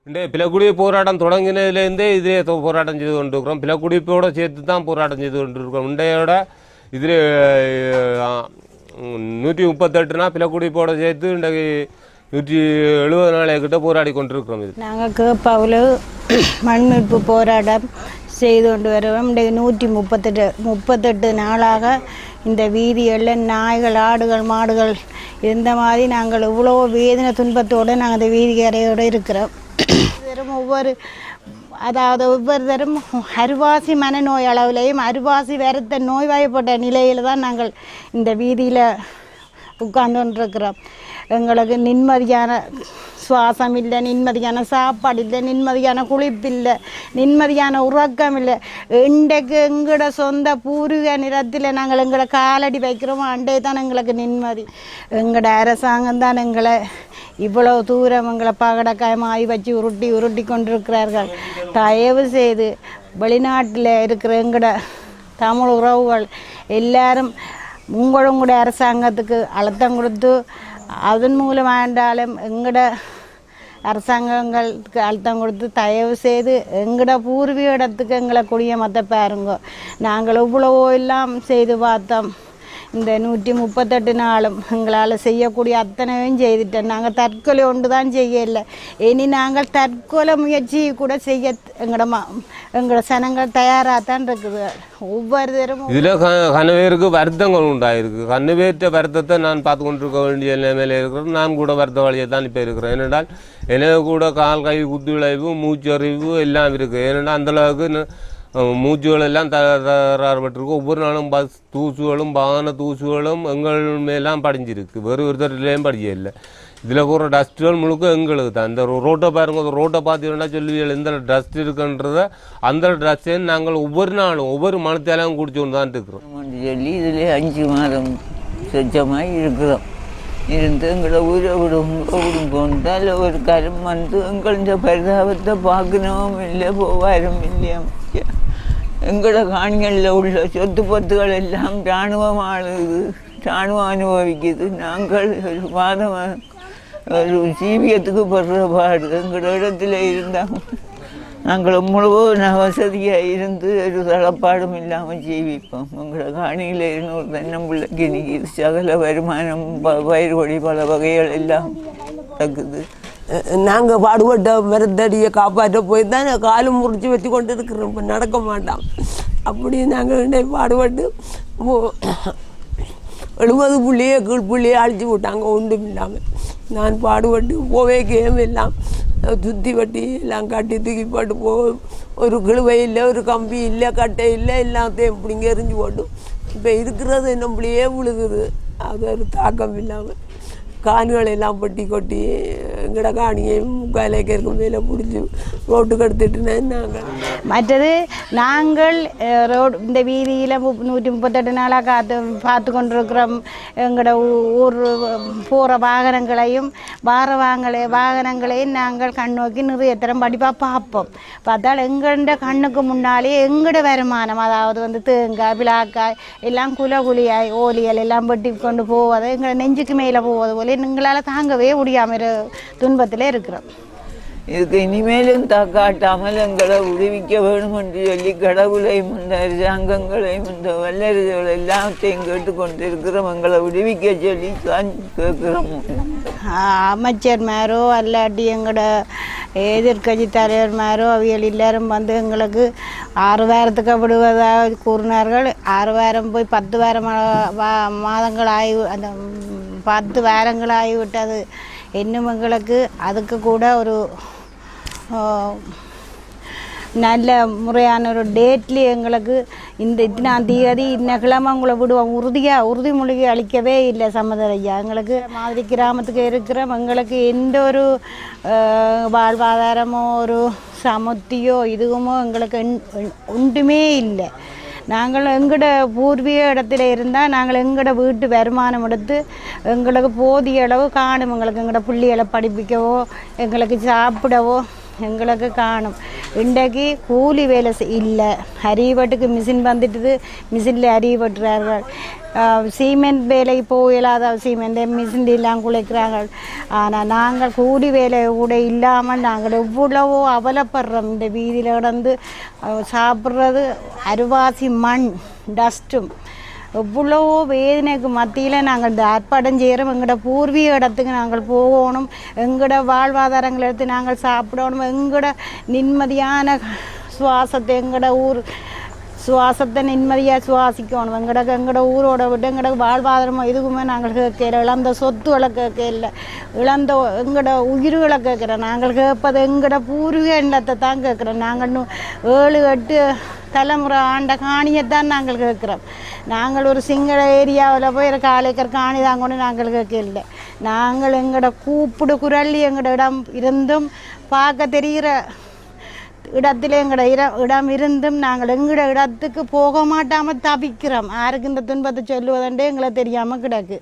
இந்த பிளக்குடி போராட்டம் தொடங்கினதுலேருந்தே இதே தொ- போராட்டம் செய்து கொண்டிருக்கிறோம் பிளக்குடிப்போட சேர்த்து தான் போராட்டம் செய்து கொண்டிருக்கிறோம் இண்டையோட இதில் நூற்றி முப்பத்தெட்டுனா பிளக்குடிப்போட சேர்த்து இன்றைக்கு நூற்றி எழுபது நாளைய கிட்ட போராடி கொண்டிருக்கிறோம் இது நாங்கள் கேப்பாவில் மண் மீட்பு போராட்டம் செய்து கொண்டு வருவோம் இன்றைக்கு நூற்றி முப்பத்தெட்டு முப்பத்தெட்டு நாளாக இந்த வீதிகளில் நாய்கள் ஆடுகள் மாடுகள் இந்த மாதிரி நாங்கள் இவ்வளோ வேதனை துன்பத்தோடு நாங்கள் இந்த வீதி கரையோடு இருக்கிறோம் வெறும் ஒவ்வொரு அதாவது ஒவ்வொருத்தரும் அருவாசி மனநோய் அளவிலையும் அருவாசி வருத்த நோய்வாய்ப்பட்ட நிலையில் தான் நாங்கள் இந்த வீதியில் உட்கார்ந்து இருக்கிறோம் எங்களுக்கு நிம்மதியான சுவாசம் இல்லை நிம்மதியான சாப்பாடு இல்லை நிம்மதியான குளிப்பில்லை நிம்மதியான உறக்கம் இல்லை இன்றைக்கு எங்களோட சொந்த பூர்வீக நிலத்தில் நாங்கள் எங்களை காலடி வைக்கிறோமோ அண்டே தான் எங்களுக்கு நிம்மதி எங்களோட அரசாங்கம் தான் எங்களை இவ்வளவு தூரம் எங்களை பகடக்காய் மாறி வச்சு உருட்டி உருட்டி கொண்டிருக்கிறார்கள் தயவு செய்து வெளிநாட்டில் இருக்கிற எங்களோட தமிழ் உறவுகள் எல்லாரும் உங்களும் கூட அரசாங்கத்துக்கு அழுத்தம் கொடுத்து அதன் மூலமாண்டாலும் எங்களோட அரசாங்கங்களுக்கு அழுத்தம் கொடுத்து தயவு செய்து எங்களோட பூர்வீக இடத்துக்கு எங்களை குடியமத்த பாருங்க நாங்கள் இவ்வளவோ எல்லாம் செய்து பார்த்தோம் இந்த நூற்றி முப்பத்தெட்டு நாளும் எங்களால் செய்யக்கூடிய அத்தனையும் செய்துட்டோம் நாங்கள் தற்கொலை ஒன்று தான் செய்யலை இனி நாங்கள் தற்கொலை முயற்சி கூட செய்ய எங்களோட மா எங்களோட சனங்கள் தயாராக தான் இருக்குது ஒவ்வொருத்தரும் இதில் க கனவேருக்கு வருத்தங்கள் உண்டாயிருக்கு கனவேற்ற வருத்தத்தை நான் பார்த்து கொண்டிருக்க வேண்டிய நிலைமையில் இருக்கிறேன் நான் கூட வருத்த வழியை தான் இப்போ இருக்கிறேன் ஏனென்றால் எனக்கு கூட கால் கை குத்துவிளைவு மூச்சறிவு எல்லாம் இருக்குது ஏனென்றால் அந்தளவுக்கு ந- அஹ் மூச்சுகள் எல்லாம் த தகராறுபட்டிருக்கு ஒவ்வொரு நாளும் பஸ் தூசுகளும் வாகன தூசுகளும் எங்கள் மேலாம் படிஞ்சிருக்கு வேறு ஒருத்தர்லேயும் படிக்க இல்லை இதில் போகிற டஸ்ட்டுகள் முழுக்க எங்களுக்கு தான் இந்த ரோ- ரோட்டை பாருங்க அந்த ரோட்டை பார்த்தீங்கன்னா சொல்லுவீங்க எந்த டஸ்ட் இருக்குன்றத அந்த டஸ்ட்டை நாங்கள் ஒவ்வொரு நாளும் ஒவ்வொரு மனத்தாலும் குடிச்சு கொண்டு தான் இருக்கிறோம் என்று சொல்லி இதில் அஞ்சு மாதம் சொச்சமாக இருக்கிறோம் இருந்து எங்களை ஊரை விடுங்க விடுங்கோன்றால் ஒரு காலம் வந்து எங்கள் இந்த பரிதாபத்தை பார்க்கணும் இல்லை போவாரும் இல்லையா எங்களோட காணிகளில் உள்ள சொத்து பத்துகள் எல்லாம் இராணுவம் ஆளுது இராணுவம் அனுபவிக்குது நாங்கள் ஒரு மாதம் ஒரு ஜீவியத்துக்கு படுற பாடு எங்களோட இடத்துல இருந்தாங்க நாங்கள் முழுவதும் வசதியாக இருந்து ஒரு தளப்பாடும் இல்லாமல் ஜீவிப்போம் எங்களோட காணியில் இருநூறு தென்னம்பிள்ளைக்கு நிற்கிது சகல வருமானம் ப- பயிர் கொடி பல வகைகள் எல்லாம் தக்குது நாங்கள் பாடுபட்ட மருந்தடியை காப்பாற்ற போய் தான் காலும் முறிச்சு வச்சு கொண்டு இருக்கிறோம் இப்போ நடக்க மாட்டோம் அப்படி நாங்கள் இன்றைக்கு பாடுபட்டு மு- எழுபது புள்ளியே கீழ் புள்ளியே அழிச்சு விட்டாங்க ஒன்றும் இல்லாமல் நான் பாடுபட்டு போவே கேம் எல்லாம் சுற்றி வட்டி எல்லாம் கட்டி தூக்கி போட்டு போ ஒரு கிழுவை இல்லை ஒரு கம்பி இல்லை கட்டை இல்லை எல்லாத்தையும் பிடிங்க எரிஞ்சு போட்டு இப்போ இருக்கிறது நம்மளையே விழுகுது அது ஒரு தாக்கம் இல்லாமல் கான்களை எல்லாம் பட்டி கொட்டி எங்கட காணியையும் முக்கால் ஏக்கருக்கு மேலே பிடிச்சி ரோட்டுக்கு எடுத்துட்டுனே நாங்கள் மற்றது நாங்கள் அஹ், ரோடு இந்த வீதியில் நூற்றி முப்பத்தெட்டு நாளாக காத்து பார்த்து கொண்டிருக்கிறோம் எங்களோட ஊ- ஊர் போகிற வாகனங்களையும் வார வாங்கலை வாகனங்களையும் நாங்கள் கண்ணோக்கி நிறைய தரம் படிப்பாக பார்ப்போம் பார்த்தால் எங்கள்ட கண்ணுக்கு முன்னாலே எங்களோட வருமானம் அதாவது வந்து தேங்காய் பிளாக்காய் எல்லாம் குல குலியாய் ஓலியல் எல்லாம் வெட்டி கொண்டு போவது எங்களை நெஞ்சுக்கு மேலே போவது போல எங்களால் தாங்கவே முடியாமல் துன்பத்தில் இருக்கிறோம் இதுக்கு இனிமேலும் தாக்காட்டாமல் எங்களை விடுவிக்க வேணும் என்று சொல்லி கடவுளையும் இந்த அரசாங்கங்களையும் இந்த வல்லரசுகள் எல்லாத்தையும் கேட்டுக்கொண்டிருக்கிறோம் எங்களை விடுவிக்க சொல்லி தான் கேட்கிறோம் அமைச்சர்மாரோ அல்லாட்டி எங்களோட எதிர்க்கட்சி தலைவர்மாரோ அவியல் எல்லாரும் வந்து எங்களுக்கு ஆறு வாரத்துக்கு விடுவதாக கூறினார்கள் ஆறு வாரம் போய் பத்து வாரம் மாதங்கள் ஆகி அந்த ம், பத்து வாரங்கள் ஆகிவிட்டது இன்னும் எங்களுக்கு அதுக்கு கூட ஒரு ஆ, நல்ல முறையான ஒரு டேட்லி எங்களுக்கு இந்த இத்தனாம் தேதி இன்ன கிழமை உங்களை விடுவோம் உறுதியாக உறுதிமொழி அளிக்கவே இல்லை சம்மதரையா எங்களுக்கு மாதிரி கிராமத்துக்கு இருக்கிறோம் எங்களுக்கு எந்த ஒரு அஹ், வாழ்வாதாரமோ ஒரு சமுத்தியோ இதுவுமோ எங்களுக்கு என்- என்- ஒன்றுமே இல்லை நாங்கள் எங்களோட பூர்வீக இடத்துல இருந்தால் நாங்கள் எங்களோட வீட்டு வருமானம் எடுத்து எங்களுக்கு போதிய அளவு காணும் எங்களுக்கு எங்களோட பிள்ளைகளை படிப்பிக்கவோ எங்களுக்கு சாப்பிடவோ எங்களுக்கு காணும் இன்றைக்கு கூலி வேலை இல்லை அரியவட்டுக்கு மிஷின் வந்துட்டுது மிஷினில் அரியவட்டுறார்கள் சீமெண்ட் வேலை போயிடாத சீமெண்ட் மிஷின் எல்லாம் குலைக்கிறாங்க ஆனால் நாங்கள் கூலி வேலை கூட இல்லாமல் நாங்கள் எவ்வளவோ அவலப்படுறோம் இந்த வீதியில் கிடந்து அஹ், சாப்பிட்றது அருவாசி மண் டஸ்ட்டும் எவ்வளவோ வேதனைக்கு மத்தியில் நாங்கள் இந்த ஆர்ப்பாட்டம் செய்கிறோம் எங்களோட பூர்வீக இடத்துக்கு நாங்கள் போகணும் எங்களோட வாழ்வாதாரங்களை எடுத்து நாங்கள் சாப்பிடணும் எங்களோட நிம்மதியான சுவாசத்தை எங்களோட ஊர் சுவாசத்தை நிம்மதியாக சுவாசிக்கணும் எங்கட எங்களோட ஊரோட விட்டு எங்களோட வாழ்வாதாரம் எதுக்குமே நாங்கள் கேட்கல இழந்த சொத்துக்களை கேட்கல இழந்த எங்களோட உயிர்களை கேட்குறோம் நாங்கள் கேட்பது எங்களோட பூர்வீக எண்ணத்தை தான் கேட்குறோம் நாங்கள் இன்னும் ஏழு எட்டு தலைமுறை ஆண்ட காணியைத்தான் நாங்கள் கேட்குறோம் நாங்கள் ஒரு சிங்கள ஏரியாவில் போய் ஒரு காலேக்கர் காணி தாங்கன்னு நாங்கள் கேட்கல நாங்கள் எங்களோட கூப்பிடு குரல் எங்களோட இடம் இருந்தும் பார்க்க தெரிகிற இடத்துல எங்களோட இட இடம் இருந்தும் நாங்கள் எங்களோட இடத்துக்கு போக மாட்டாமல் தவிக்கிறோம் யாருக்கு இந்த துன்பத்தை சொல்லுவதுண்டே எங்களுக்கு தெரியாமல் கிடக்கு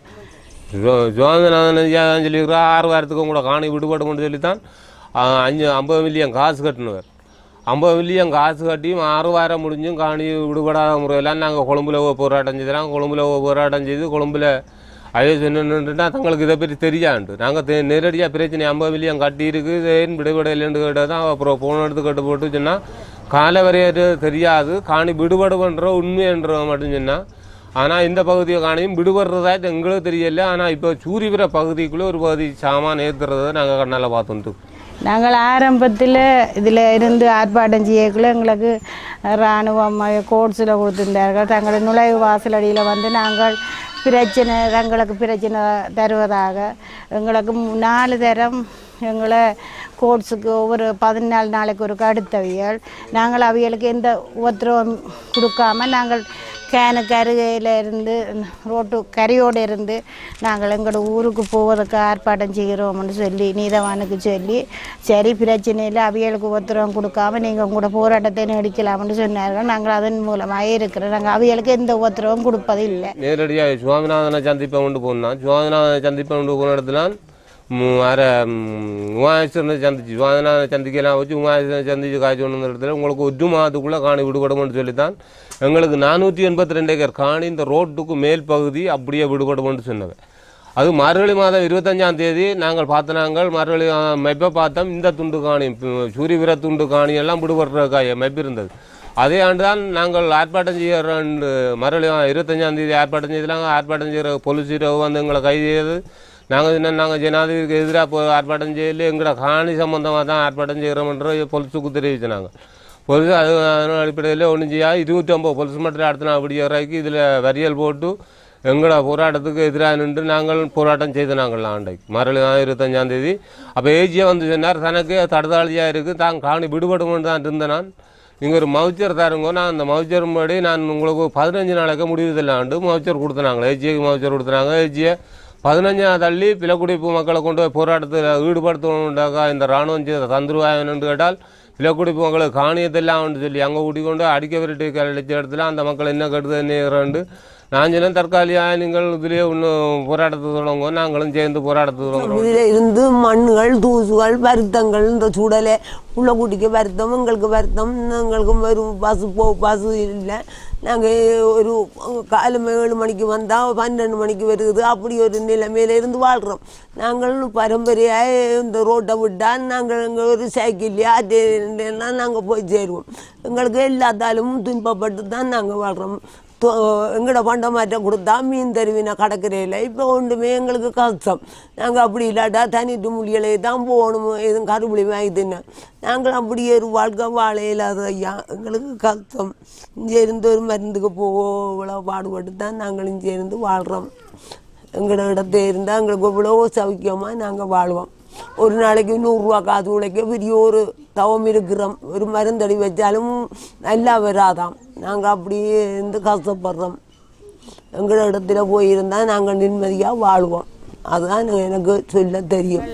சுவாமிநாதன் ஐயா தான் சொல்லியிருக்கிறா ஆறு வாரத்துக்கு உங்களை காணி விடுபடும்னு சொல்லித்தான் ஆ, அஞ்சு ஐம்பது மில்லியன் காசு கட்டினவர் ஐம்பது மில்லியன் காசு கட்டியும் ஆறு வாரம் முடிஞ்சும் காணி விடுபடாத முறையெல்லாம் நாங்கள் கொழும்புல போய் போராட்டம் செய்தோம் கொழும்புல போய் போராட்டம் செய்து கொழும்புல ஐயோ சொன்னுட்டுனா தங்களுக்கு இதை பற்றி தெரியாண்டு நாங்கள் நேரடியாக பிரச்சனை ஐம்பது மில்லியன் கட்டி இருக்கு இது ஏன் விடுபடையிலேன்னு கேட்டால் தான் அப்புறம் போன எடுத்து கட்டு போட்டு சொன்னால் கால வரையறு தெரியாது காணி விடுபடு பண்ணுற உண்மைன்ற மட்டும் சொன்னால் ஆனால் இந்த பகுதியை காணியும் விடுபடுறதா எங்களுக்கு தெரியல ஆனால் இப்போ சூரியபுர பகுதிக்குள்ளே ஒரு பகுதி சாமான் ஏற்றுறதை நாங்கள் கண்ணால் பார்த்துட்டு நாங்கள் ஆரம்பத்தில் இதில் இருந்து ஆர்ப்பாட்டம் செய்யக்குள்ள எங்களுக்கு இராணுவம் கோட்ஸில் கொடுத்திருந்தார்கள் தங்கள் நுழைவு வாசலடியில் வந்து நாங்கள் பிரச்சனை தங்களுக்கு பிரச்சனை தருவதாக எங்களுக்கு மு- நாலு தரம் எங்களை கோட்ஸுக்கு ஒவ்வொரு பதினாலு நாளைக்கு ஒரு கடுத்தவியல் நாங்கள் அவியலுக்கு எந்த உபத்திரவம் கொடுக்காம நாங்கள் கேனுக்கு அருகையில் இருந்து ரோட்டு கரையோடு இருந்து நாங்கள் எங்களோட ஊருக்கு போவதற்கு ஆர்ப்பாட்டம் செய்கிறோம்னு சொல்லி நீதவானுக்கு சொல்லி சரி பிரச்சனை இல்லை அவியலுக்கு உத்தரவு கொடுக்காம நீங்கள் உங்களோட போராட்டத்தை நீடிக்கலாம்னு சொன்னார்கள் நாங்கள் அதன் மூலமாக இருக்கிறோம் நாங்கள் அவியலுக்கு எந்த உத்தரவும் கொடுப்பது இல்லை நேரடியாக சுவாமிநாதனை சந்திப்பை கொண்டு போனான் சுவாமிநாதனை சந்திப்பை கொண்டு போன இடத்துல ம், அரை உமாயேஸ்வரனை சந்திச்சு சுவாமிநாதனை சந்திக்கலாம் வச்சு உமாயேஸ்வரனை சந்திச்சு காய்ச்சி கொண்டு வந்த இடத்துல உங்களுக்கு ஒரு மாதத்துக்குள்ளே காணி விடுபடும்னு சொல்லித்தான் எங்களுக்கு நானூற்றி எண்பத்தி ரெண்டு ஏக்கர் காணி இந்த ரோட்டுக்கு மேல் பகுதி அப்படியே விடுபடும்னு சொன்னவன் அது மார்கழி மாதம் இருபத்தஞ்சாம் தேதி நாங்கள் பார்த்த நாங்கள் மார்கழி மெப்பை பார்த்தோம் இந்த துண்டு காணி சூரியவிர துண்டு காணி எல்லாம் விடுபடுறதுக்காக மெப்பு இருந்தது அதே ஆண்டு தான் நாங்கள் ஆர்ப்பாட்டம் செய்கிற மறுபடி இருபத்தஞ்சாம் தேதி ஆர்ப்பாட்டம் செய்தாங்க ஆர்ப்பாட்டம் செய்கிற போலீஸ் இரவு வந்து எங்களை கைது செய்து நாங்கள் என்ன நாங்கள் ஜனாதிபதிக்கு எதிராக போ ஆர்ப்பாட்டம் செய்யல எங்களோட காணி சம்பந்தமாக தான் ஆர்ப்பாட்டம் செய்கிறோம்ன்ற போலீஸுக்கு தெரிவிச்சினாங்க போலீஸ் அது அதன் அடிப்படையில் ஒன்றும் செய்யாது இருபத்தி ஒம்பது போலீஸ் மட்டும் அடுத்த நாள் அப்படி வரைக்கும் இதில் வரியல் போட்டு எங்களோட போராட்டத்துக்கு எதிராக நின்று நாங்கள் போராட்டம் செய்த நாங்கள் ஆண்டைக்கு மறுபடி இருபத்தஞ்சாம் தேதி அப்போ ஏஜியை வந்து சொன்னார் தனக்கு தடுதாளியாக இருக்குது தான் காணி விடுபடுமென்று தான் இருந்தேன் நான் நீங்கள் ஒரு மவுச்சர் தருங்க நான் அந்த மவுச்சர் படி நான் உங்களுக்கு பதினஞ்சு நாளைக்கு முடிவு தரலாண்டு மவுச்சர் கொடுத்தனாங்க ஏஜிக்கு மவுச்சர் கொடுத்தனாங்க ஏஜியை பதினஞ்சாம் தள்ளி பிளக்குடிப்பு மக்களை கொண்டு போய் போராட்டத்தில் ஈடுபடுத்தணுண்டாக்கா இந்த ராணுவம் செய்த தந்துருவாயன்னு கேட்டால் பிளக்குடிப்பு மக்களுக்கு காணியத்தெல்லாம் சொல்லி அங்கே கூட்டி கொண்டு அடிக்க விரட்டி கழிச்ச இடத்துல அந்த மக்கள் என்ன கெடுது என்ன நான் சொன்னேன் தற்காலிகமாக நீங்கள் இதுலேயே இன்னும் போராட்டத்தை தொடங்க நாங்களும் சேர்ந்து போராட்டத்தை தொடங்குறோம் இதில் இருந்து மண்ணுகள் தூசுகள் வருத்தங்கள் இந்த சூடலை உள்ள கூட்டிக்கு வருத்தம் எங்களுக்கு வருத்தம் எங்களுக்கு வெறும் பஸ் போ பஸ் இல்லை நாங்கள் ஒரு காலம் ஏழு மணிக்கு வந்தால் பன்னெண்டு மணிக்கு வருது அப்படி ஒரு நிலைமையில இருந்து வாழ்கிறோம் நாங்கள் பரம்பரையாக இந்த ரோட்டை விட்டால் நாங்கள் எங்கள் ஒரு சைக்கிள்லையா அதெல்லாம் நாங்கள் போய் சேருவோம் எங்களுக்கு எல்லாத்தாலும் துன்பப்பட்டு தான் நாங்கள் வாழ்கிறோம் தொ- எங்களோட பண்டமாற்றம் கொடுத்தா மீன் தருவின கடற்கரையில் இப்போ ஒன்றுமே எங்களுக்கு கஷ்டம் நாங்கள் அப்படி இல்லாட்டா தனிட்டு மொழிகளை தான் போகணும் எதுவும் கருப்புளி வாங்கி தின்ன நாங்கள் அப்படி ஒரு வாழ்க்கை வாழ இல்லாத ஐயா எங்களுக்கு கஷ்டம் இங்கே இருந்து ஒரு மருந்துக்கு போக இவ்வளோ பாடுபட்டு தான் நாங்கள் இங்கே இருந்து வாழ்கிறோம் எங்களோட இடத்த இருந்தால் எங்களுக்கு இவ்வளோ சௌக்கியமாக நாங்கள் வாழ்வோம் ஒரு நாளைக்கு நூறுரூவா காசு உழைக்க பெரிய ஒரு தவம் இருக்கிறோம் ஒரு மருந்தடி வச்சாலும் நல்லா வராதாம் நாங்கள் அப்படியே இருந்து கஷ்டப்படுறோம் எங்களோட இடத்துல போயிருந்தால் நாங்கள் நிம்மதியாக வாழ்வோம் அதுதான் எனக்கு சொல்ல தெரியும்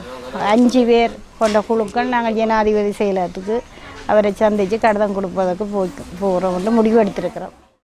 அஞ்சு பேர் கொண்ட குழுக்கள் நாங்கள் ஜனாதிபதி செயலகத்துக்கு அவரை சந்தித்து கடிதம் கொடுப்பதற்கு போய் போகிறோம் முடிவு எடுத்திருக்கிறோம்